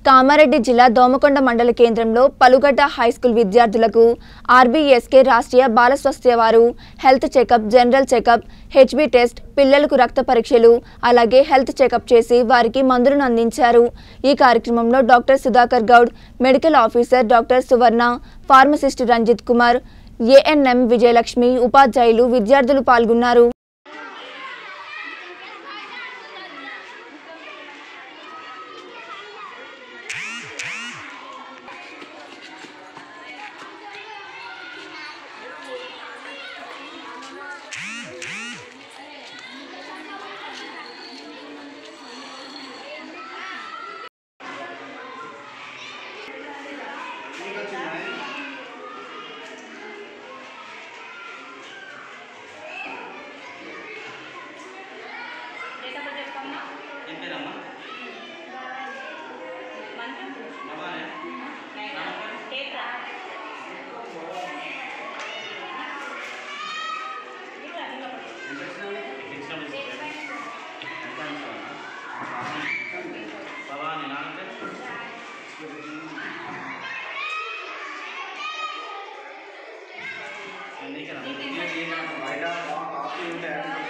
కామారెడ్డి జిల్లా దోమకొండ మండల కేంద్రంలో పలుగడ్డ హైస్కూల్ విద్యార్థులకు ఆర్బీఎస్కే రాష్ట్రీయ బాల స్వాస్థ్య వారు health checkup general checkup HB test పిల్లలకు రక్త పరీక్షలు అలాగే హెల్త్ చెకప్ చేసి వారికి మందులను అందించారు ఈ కార్యక్రమంలో doctor Sudhakar Goud medical officer doctor Suvarna pharmacist Ranjith Kumar ANM Vijayalakshmi ఉపాధ్యాయులు విద్యార్థులు పాల్గొన్నారు ఏం పేరమ్మా భవానే భవానీ నాన్న పేరు నీకేనా బయట కాఫీ ఉంటే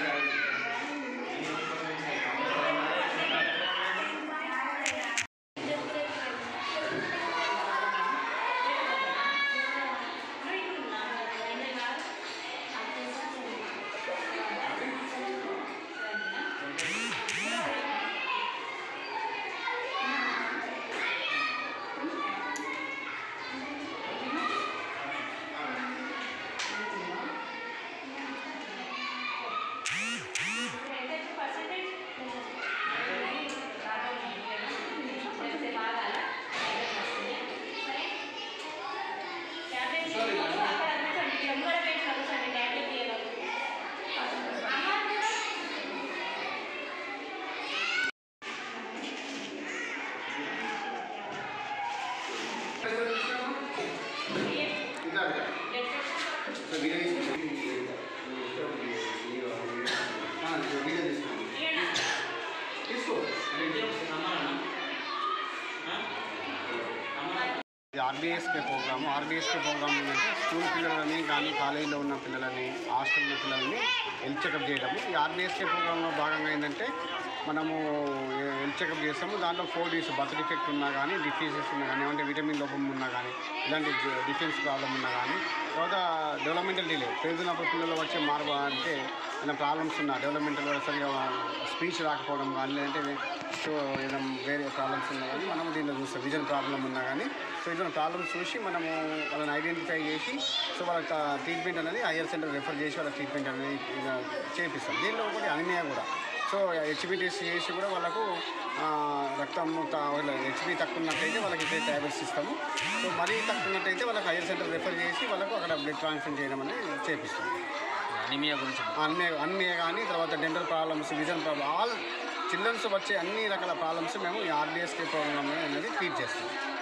ఆర్బీఎస్కే ప్రోగ్రాము ఆర్బీఎస్కే ప్రోగ్రామ్ ఏంటంటే స్కూల్ పిల్లలని కానీ కాలేజీలో ఉన్న పిల్లలని హాస్టల్లో పిల్లల్ని హెల్త్ చెకప్ చేయడము ఈ ఆర్బీఎస్కే ప్రోగ్రాంలో భాగంగా ఏంటంటే మనము హెల్త్ చెకప్ చేస్తాము దాంట్లో ఫోర్ డీస్ బర్త్ డిఫెక్ట్ ఉన్నా కానీ డిఫీజెస్ ఉన్నా కానీ అంటే విటమిన్ లోపం ఉన్నా కానీ ఇలాంటి డిఫెన్స్ ప్రాబ్లం ఉన్నా కానీ తర్వాత డెవలప్మెంటల్ డిలే పెరుగుతున్నప్పుడు పిల్లలు వచ్చే మార్పు అంటే ఏదైనా ప్రాబ్లమ్స్ ఉన్నా డెవలప్మెంటల్ సరిగా స్పీచ్ రాకపోవడం కానీ లేదంటే సో ఏదైనా వేరే ప్రాబ్లమ్స్ ఉన్నా కానీ మనం దీనిలో చూస్తాం విజన్ ప్రాబ్లం ఉన్నా కానీ సో ఇటువంటి ప్రాబ్లమ్స్ చూసి మనము వాళ్ళని ఐడెంటిఫై చేసి సో వాళ్ళకి ట్రీట్మెంట్ అనేది హైయర్ సెంటర్ రెఫర్ చేసి వాళ్ళకి ట్రీట్మెంట్ అనేది ఇక చేపిస్తాం దీనిలో ఒకటి అనిమియా కూడా సో హెచ్బి టెస్ట్ చేసి కూడా వాళ్ళకు ఆ, రక్తం హెచ్బి తక్కువ ఉన్నట్టయితే వాళ్ళకి ఇదే ట్యాబ్లెట్స్ ఇస్తాము సో మరీ తక్కువ ఉన్నట్టయితే వాళ్ళకి హైయర్ సెంటర్ రెఫర్ చేసి వాళ్ళకు అక్కడ బ్లడ్ ట్రాన్స్ఫర్ చేయడం అనేది చేపిస్తాం అనిమియా గురించి అన్నీ అన్నీ కానీ తర్వాత dental problems vision problem all childrens వచ్చే అన్ని రకాల ప్రాబ్లమ్స్ మేము ఈ ఆర్బీఎస్కే ప్రోగ్రామ్ అనేది ట్రీట్ చేస్తాం